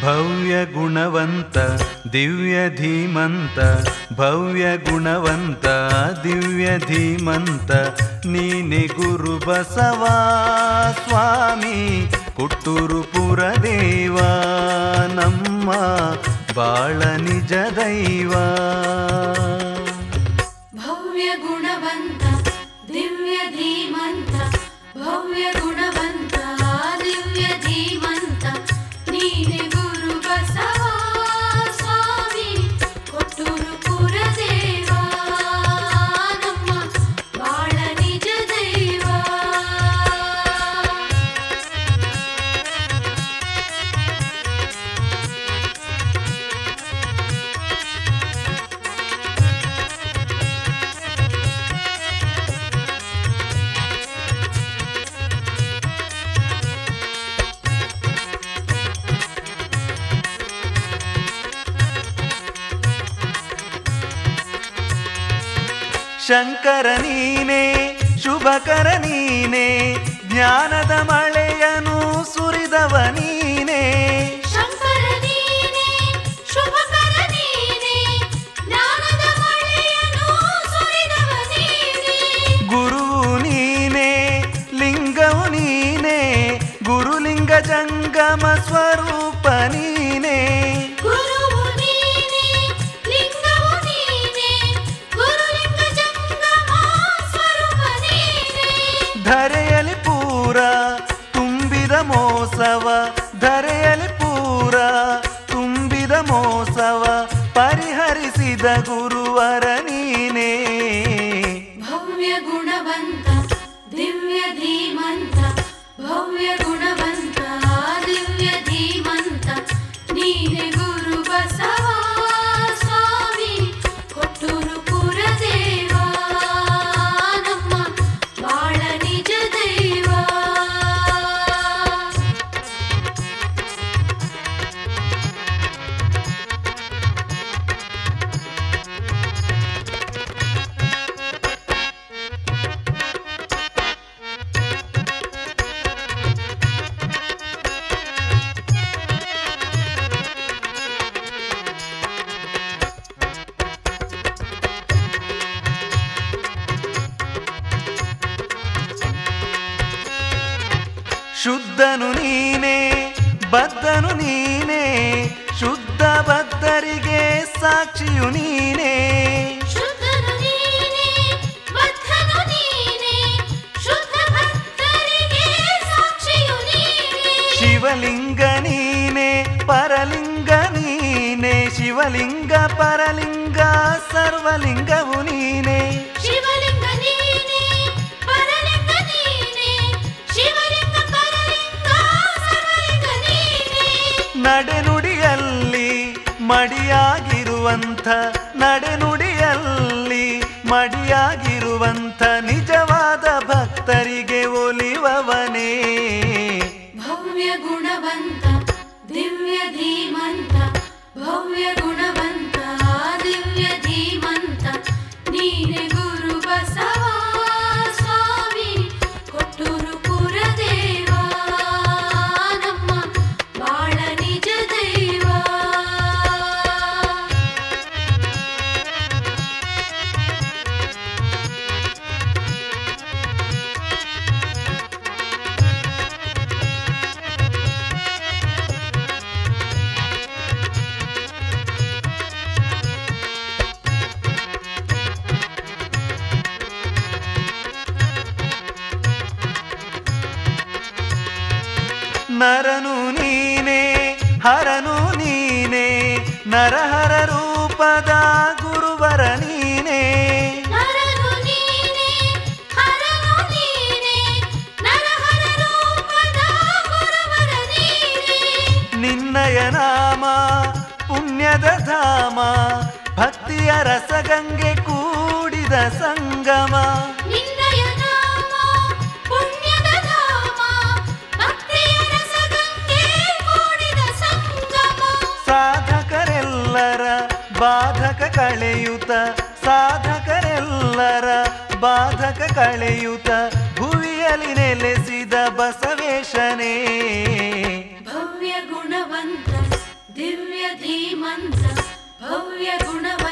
ಭವ್ಯ ಗುಣವಂತ ದಿವ್ಯ ಧೀಮಂತ ಭವ್ಯ ಗುಣವಂತ ದಿವ್ಯ ಧೀಮಂತ ನೀನೆ ಗುರು ಬಸವ ಸ್ವಾಮಿ ಪುಟ್ಟೂರು ಪುರದೇವ ನಮ್ಮ ಬಾಳ ನಿಜ ದೈವ ಭವ್ಯ ಗುಣವಂತ ದಿವ್ಯ ಧೀಮಂತ ಭವ್ಯ ಗುಣವಂತ ದಿವ್ಯ ಧೀಮಂತ ನೀನೆ ಗುರು ಬಸವ ಸ್ವಾಮಿ ಕೊಟ್ಟೂರು ಪುರದೇವ ನಮ್ಮ ಬಾಳ ನಿಜ ದೈವ ಶಂಕರ ನೀನೆ ಶುಭಕರ ನೀನೆ ಜ್ಞಾನದ ಮಳೆಯನು ಸುರಿದವ ನೀನೆ ಶಂಕರ ನೀನೆ ಶುಭಕರ ನೀನೆ ಜ್ಞಾನದ ಮಳೆಯನ್ನು ಸುರಿದವ ನೀನೆ ಗುರುವು ನೀನೆ ಲಿಂಗವು ನೀನೆ ಗುರುಲಿಂಗ ಜಂಗಮ ಸ್ವರೂಪ ನೀನೆ ಗುರುವು ನೀನೆ ಲಿಂಗವು ನೀನೆ ಗುರುಲಿಂಗ ಜಂಗಮ ಸ್ವರೂಪ ನೀನೆ ಧರೆಯಲಿ ಪೂರ ತುಂಬಿದ ಮೋಸವ ಧರೆಯಲಿ ಪೂರ ತುಂಬಿದ ಮೋಸವ ಪರಿಹರಿಸಿದ ಗುರುವರ ನೀನೇ ಭವ್ಯ ಗುಣವಂತ ದಿವ್ಯ ಧೀಮಂತ ಭವ್ಯ ಗುಣವಂತ ದಿವ್ಯ ಧೀಮಂತ ನೀನೆ ಗುರು ಬಸವ ಸ್ವಾಮಿ ಕೊಟ್ಟೂರು ಪುರದೇವ ನಮ್ಮ ಬಾಳ ನಿಜ ದೈವ ಶುದ್ಧನು ನೀನೆ ಬದ್ಧನು ನೀನೆ ಶುದ್ಧ ಬದ್ಧರಿಗೆ ಸಾಕ್ಷಿಯು ನೀನೆ ಶುದ್ಧನು ನೀನೆ ಬದ್ಧನು ನೀನೆ ಶುದ್ಧ ಭಕ್ತರಿಗೆ ಸಾಕ್ಷಿಯು ನೀನೆ ಶಿವಲಿಂಗ ನೀನೆ ಪರಲಿಂಗ ನೀನೆ ಶಿವಲಿಂಗ ಪರಲಿಂಗ ಸರ್ವಲಿಂಗವು ನೀನೆ ಶಿವಲಿಂಗ ನೀನೆ ಪರಲಿಂಗ ನೀನೆ ಶಿವಲಿಂಗ ಪರಲಿಂಗ ಸರ್ವಲಿಂಗ ನೀನೆ ನಡೆನುಡಿಯಲ್ಲಿ ಮಡಿಯಾಗಿರುವಂಥ ನಡೆನುಡಿಯಲ್ಲಿ ಮಡಿಯಾಗಿರುವಂಥ ನಿಜವಾದ ಭಕ್ತರಿಗೆ ಒಲಿವವನೇ ಭವ್ಯ ಗುಣವಂತ ದಿವ್ಯ ಧೀಮಂತ ಭವ್ಯ ಗುಣವಂತ ದಿವ್ಯ ಧೀಮಂತ ನೀನೆ ಗುರು ಬಸವ ಸ್ವಾಮಿ ಕೊಟ್ಟೂರು ಪುರದೇವ ನಮ್ಮ ಬಾಳ ನಿಜ ದೈವ ನರನು ನೀನೆ ಹರನು ನೀನೆ ನರಹರ ರೂಪದ ಗುರುವರ ನೀನೆ ನರನು ನೀನೆ ಹರನು ನೀನೆ ನರಹರ ರೂಪದ ಗುರುವರ ನೀನೆ ನಿನ್ನಯ ನಾಮ ಪುಣ್ಯದ ಧಾಮ ಭಕ್ತಿಯ ರಸಗಂಗೆ ಕೂಡಿದ ಸಂಗಮ ನಿನ್ನಯ ನಾಮ ಪುಣ್ಯದ ಧಾಮ ಭಕ್ತಿಯ ರಸಗಂಗೆ ಕೂಡಿದ ಸಂಗಮ ಸಾಧಕರೆಲ್ಲರ ಬಾಧಕ ಕಳೆಯುತ ಸಾಧಕರೆಲ್ಲರ ಬಾಧಕ ಕಳೆಯುತ ಭುವಿಯಲ್ಲಿ ನೆಲೆಸಿದ ಬಸವೇಶನೇ ಭವ್ಯ ಗುಣವಂತ ಬಂದ ಭವ್ಯ ಗುಣವ